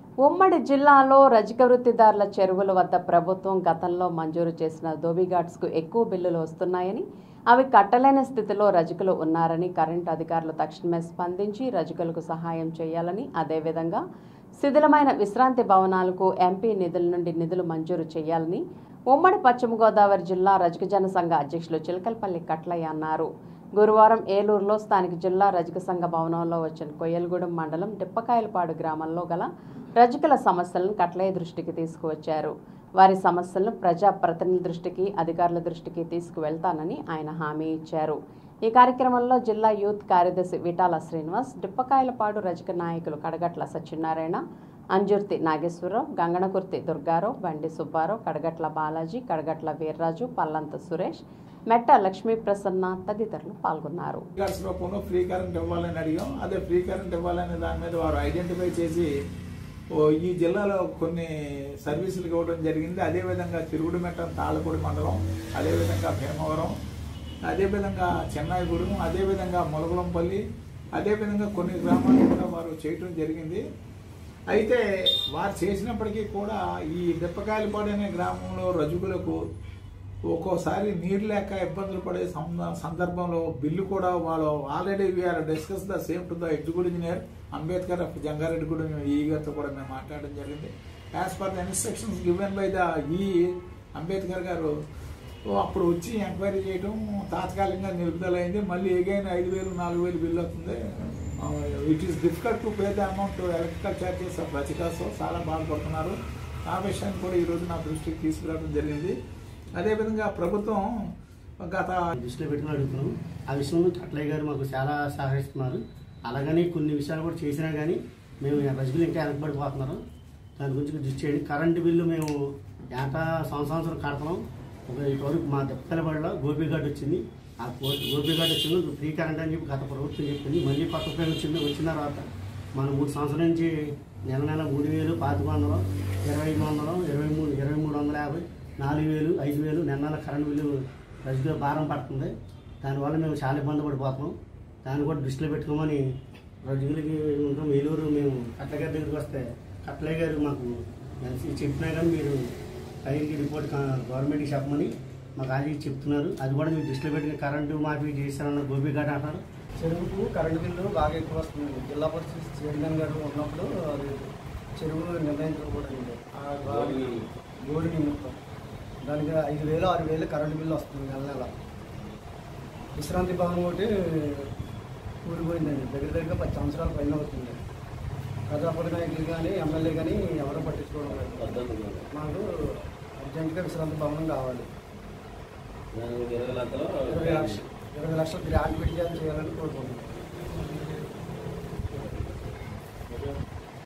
ఉమ్మడి జిల్లాలో రజక వృత్తిదారుల చెరువుల వద్ద ప్రభుత్వం గతంలో మంజూరు చేసిన దోబిఘాట్స్కు ఎక్కువ బిల్లులు వస్తున్నాయని అవి కట్టలేని స్థితిలో రజకులు ఉన్నారని కరెంటు అధికారులు తక్షణమే స్పందించి రజకులకు సహాయం చేయాలని అదేవిధంగా శిథిలమైన విశ్రాంతి భవనాలకు ఎంపీ నిధుల నుండి నిధులు మంజూరు చేయాలని ఉమ్మడి పశ్చిమ గోదావరి జిల్లా రజక జన సంఘ అధ్యక్షులు చిలకలపల్లి కట్లయ్య అన్నారు గురువారం ఏలూరులో స్థానిక జిల్లా రజక సంఘ భవనంలో వచ్చిన కొయ్యలగూడెం మండలం డిప్పకాయలపాడు గ్రామంలో గల రజకుల సమస్యలను కట్లయ్య దృష్టికి తీసుకువచ్చారు వారి సమస్యలను ప్రజా ప్రతినిధుల దృష్టికి అధికారుల దృష్టికి తీసుకువెళ్తానని ఆయన హామీ ఇచ్చారు ఈ కార్యక్రమంలో జిల్లా యూత్ కార్యదర్శి విటాల శ్రీనివాస్ డిప్పకాయలపాడు రజక నాయకులు కడగట్ల సత్యనారాయణ అంజుర్తి నాగేశ్వరరావు గంగణకుర్తి దుర్గారావు బండి సుబ్బారావు కడగట్ల బాలాజీ కడగట్ల వీర్రాజు పల్లంత సురేష్ మెట్ట లక్ష్మీ ప్రసన్న తదితరులు పాల్గొన్నారు గ్యాస్ రూపంలో ఫ్రీ కరెంట్ ఇవ్వాలని అడిగాం అదే ఫ్రీ కరెంట్ ఇవ్వాలనే దాని మీద వారు ఐడెంటిఫై చేసి ఓ ఈ జిల్లాలో కొన్ని సర్వీసులు ఇవ్వడం జరిగింది అదేవిధంగా తిరుగుడుమెట్టం తాళపూడి మండలం అదేవిధంగా భీమవరం అదేవిధంగా చెన్నాయిగూడెం అదేవిధంగా మొలగలంపల్లి అదేవిధంగా కొన్ని గ్రామాలు కూడా వారు చేయటం జరిగింది అయితే వారు చేసినప్పటికీ కూడా ఈ దెప్పకాయలపాడు అనే గ్రామంలో రజకులకు ఒక్కోసారి నీరు లేక ఇబ్బందులు పడే సంద- సందర్భంలో బిల్లు కూడా వాళ్ళు already we are discuss the same to the executive engineer Ambedkar of Jangareddy కూడా మేము ఈ గారితో కూడా మేము మాట్లాడడం జరిగింది as per the instructions given by the ఈ అంబేద్కర్ గారు ఓ అప్పుడు వచ్చి ఎంక్వైరీ చేయడం తాత్కాలికంగా నిలుపుదల అయింది మళ్ళీ ఎగైన్ ఐదు వేలు నాలుగు వేలు బిల్లు అవుతుంది it is difficult to pay the amount electrical charges of రచికాస్ చాలా బాధపడుతున్నారు ఆ విషయాన్ని కూడా ఈరోజు నా దృష్టికి తీసుకురావడం జరిగింది అదేవిధంగా ప్రభుత్వం గత దృష్టిలో పెట్టుకుని అడుగుతున్నాం ఆ విషయంలో కట్లయ్య గారు మాకు చాలా సహకరిస్తున్నారు అలాగని కొన్ని విషయాలు కూడా చేసినా కానీ మేము రజకులు ఇంకా వెనకబడిపోతున్నారు దాని గురించి దృష్టి చేయండి కరెంటు బిల్లు మేము ఏటా సంవత్సరం సంవత్సరం కడతాం ఒక ఇటువరకు మా దెప్పలబడిలో గోపిఘాట్ వచ్చింది ఆ గో- గోపిఘాట్ వచ్చింది ఫ్రీ కరెంట్ అని చెప్పి గత ప్రభుత్వం చెప్పింది మళ్ళీ కొత్త ఉపయోగం వచ్చింది వచ్చిన తర్వాత మనం మూడు సంవత్సరాల నుంచి నెల నెల మూడు వేలు పాతిక వందలు ఇరవై ఐదు వందలు ఇరవై మూడు ఇరవై మూడు వందల యాభై నాలుగు వేలు ఐదు వేలు నెల నెల కరెంట్ బిల్లు ప్రజలకు భారం పడుతుంది దానివల్ల మేము చాలా ఇబ్బంది పడిపోతున్నాం దాన్ని కూడా దృష్టిలో పెట్టుకోమని రజుగులకి ఉంటాం ఏలూరు మేము కట్లయ్య గారి దగ్గరికి వస్తే కట్లయ్య గారు మాకు ఎల్సీ చెప్పినా కానీ మీరు పైకి రిపోర్ట్ గవర్నమెంట్కి చెప్పమని మాకు అది చెప్తున్నారు అది కూడా మీరు దృష్టిలో పెట్టుకుని కరెంటు మాఫీ చేశారన్న గోపి ఘాట్ అంటారు చెరువుకు కరెంటు బిల్లు బాగా ఎక్కువ వస్తుంది జిల్లా పరిషత్ చైర్మన్ గారు ఉన్నప్పుడు అది చెరువు నిర్ణయించకూడదు ఆ గోడి నిమిత్తం దానికి ఐదు వేలు ఆరు వేలు కరెంటు బిల్లు వస్తుంది నెల నెల విశ్రాంతి భవనం ఒకటి కూలిపోయిందండి దగ్గర దగ్గర పది సంవత్సరాల పైన అవుతుంది ప్రజాపతి నాయకులు కానీ ఎమ్మెల్యే కానీ ఎవరు పట్టించుకోవడం లేదు మాకు అర్జెంటుగా విశ్రాంతి భవనం కావాలి ఇరవై లక్షలు ఇరవై లక్షలు గ్రాంట్ పెట్టి చేయాలని కోరుకుంటున్నాం